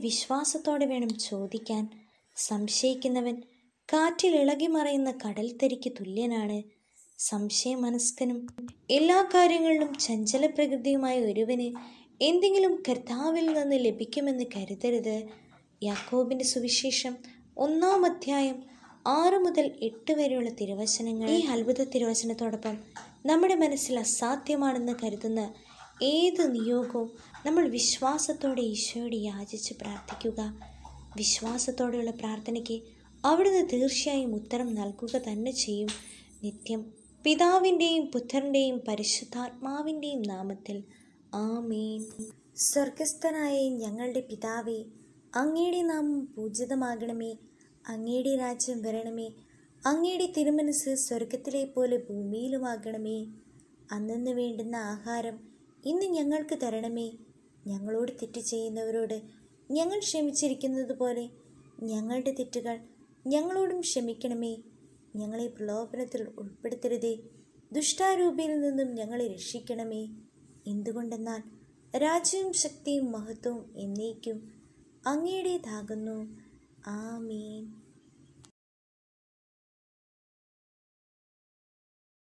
വിശ്വാസത്തോടെ വേണം ചോദിക്കാൻ സംശയിക്കുന്നവൻ കാറ്റിൽ ഇളകി മറയുന്ന കടൽത്തരിക്ക് തുല്യനാണ് സംശയമനസ്കനും എല്ലാ കാര്യങ്ങളിലും ചഞ്ചല പ്രകൃതിയുമായ ഒരുവന് എന്തെങ്കിലും കർത്താവിൽ നിന്ന് ലഭിക്കുമെന്ന് കരുതരുത് യാക്കോബിന്റെ സുവിശേഷം ഒന്നാം അധ്യായം ആറ് മുതൽ എട്ട് വരെയുള്ള തിരുവചനങ്ങൾ ഈ അത്ഭുത തിരുവചനത്തോടൊപ്പം നമ്മുടെ മനസ്സിൽ അസാധ്യമാണെന്ന് കരുതുന്ന ഏത് നിയോഗവും നമ്മൾ വിശ്വാസത്തോടെ ഈശോയോട് യാചിച്ച് പ്രാർത്ഥിക്കുക വിശ്വാസത്തോടെയുള്ള പ്രാർത്ഥനയ്ക്ക് അവിടുന്ന് തീർച്ചയായും ഉത്തരം നൽകുക തന്നെ ചെയ്യും നിത്യം പിതാവിൻ്റെയും പുത്രൻ്റെയും പരിശുദ്ധാത്മാവിൻ്റെയും നാമത്തിൽ ആമേൻ സ്വർഗസ്ഥനായ ഞങ്ങളുടെ പിതാവേ അങ്ങയുടെ നാമം പൂജിതമാകണമേ അങ്ങയുടെ രാജ്യം വരണമേ അങ്ങയുടെ തിരുമനസ് സ്വർഗത്തിലെ പോലെ ഭൂമിയിലുമാകണമേ അന്നു വേണ്ടുന്ന ആഹാരം ഇന്ന് ഞങ്ങൾക്ക് തരണമേ ഞങ്ങളോട് തെറ്റ് ചെയ്യുന്നവരോട് ഞങ്ങൾ ക്ഷമിച്ചിരിക്കുന്നത് പോലെ ഞങ്ങളുടെ തെറ്റുകൾ ഞങ്ങളോടും ക്ഷമിക്കണമേ ഞങ്ങളെ പ്രലോഭനത്തിൽ ഉൾപ്പെടുത്തരുതേ ദുഷ്ടാരൂപിയിൽ നിന്നും ഞങ്ങളെ രക്ഷിക്കണമേ എന്തുകൊണ്ടെന്നാൽ രാജ്യവും ശക്തിയും മഹത്വവും എന്നേക്കും അങ്ങയുടേതാകുന്നു ആമീൻ